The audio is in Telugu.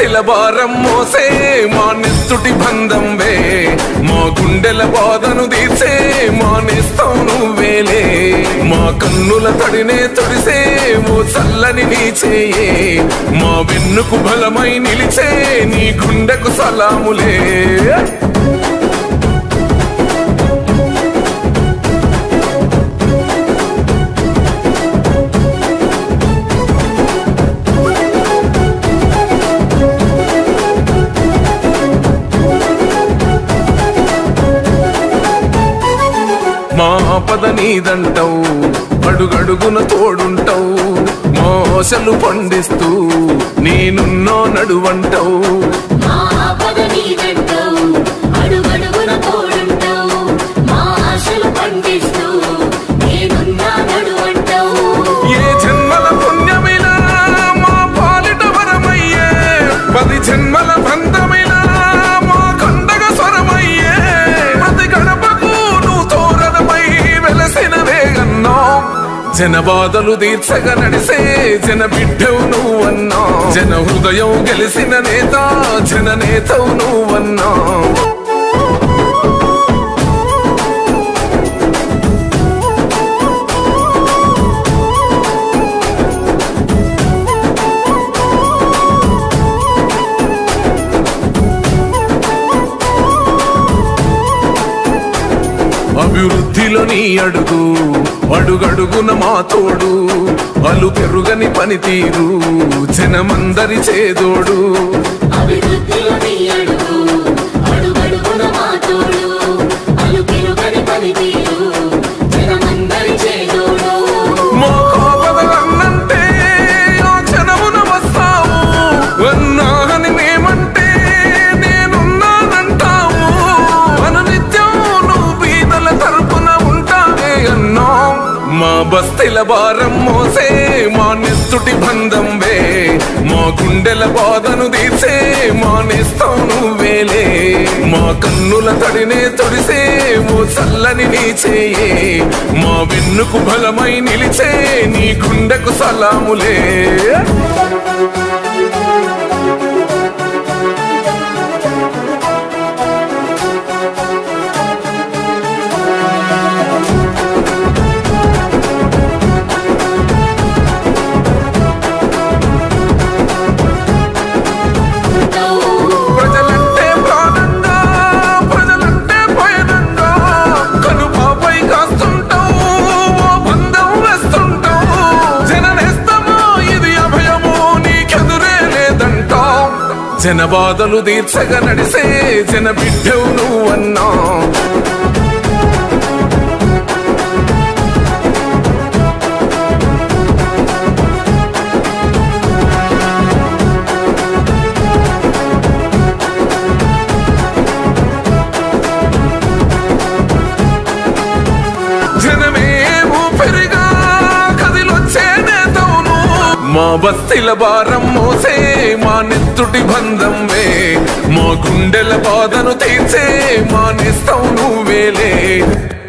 బస్తెల భారం మోసే మా నెత్తుటి బంధం వే మా గుండెల బాధను తీర్చే మా నేస్తాం నువ్వేలే మా కన్నుల తడినే తొడిసే ఓ చల్లని నీ చేయే మా వెన్నుకు బలమై నిలిచే నీ గుండెకు సలాములే మా పద నీదంటావు అడుగడుగున తోడుంటావు మోసలు పండిస్తూ నేనున్నో నడువంటావు మా ఆపద నీదంటావు, అడుగడుగున తోడుంటావు, మా ఆశలు పండిస్తూ, నేనున్నా నడువంటావు. ఏ జన్మల పుణ్యమిలా మా పాలిట వరమయ్యే పది జన్మల బంధమిలా మా కండగ స్వరమయ్యే ప్రతి గడపకు నువ్వు తోరణమై వెలసిన వేగన్నో జన బాధలు తీర్చగ నడిసే జన బిడ్డవు నువ్వన్నా జన హృదయం గెలిసిన నేత జన నేతవు నువ్వన్నా అభివృద్ధిలో నీ అడుగు అడుగడుగున మా తోడు అలు పెరుగని పనితీరు జనమందరి చేదోడు అభివృద్ధిలో నీ అడుగు, అడుగడుగున మా తోడు, అలుపెరుగని పనితీరు, జనమందరి చేదోడు. మా కోపదలన్నంటే ఆ క్షణమున వస్తావు అన్నాని మేమంటే నేనున్నానంటావు అనునిత్యం నువ్వు బీదల తరపున ఉంటావే అన్నా మా బస్తెల భారం మోసే మా నెత్తుటి బంధం వే మా గుండెల బాధను తీర్చే మా నేస్తాం నువ్వేలే మా కన్నుల తడినే తొడిసే ఓ చల్లని నీ చేయే మా వెన్నుకు బలమై నిలిచే నీ గుండెకు సలాములే ప్రజలంటే ప్రాణంగా ప్రజలంటే పయనంగా కనుపాపై కాస్తుంటావు ఓ బంధం వేస్తుంటావు జననేస్తమో ఇది అభయమో నీకెదురే లేదంటావు జన బాధలు తీర్చగా నడిసే జన బిడ్డవు నువ్వన్నా జనమే ఊపిరిగా కదిలొచ్చే నేతవును మా బస్తీల భారం మోసే మా నెత్తుటి బంధం వే మా గుండెల బాధను తీర్చే మా నేస్తావు నువ్వేలే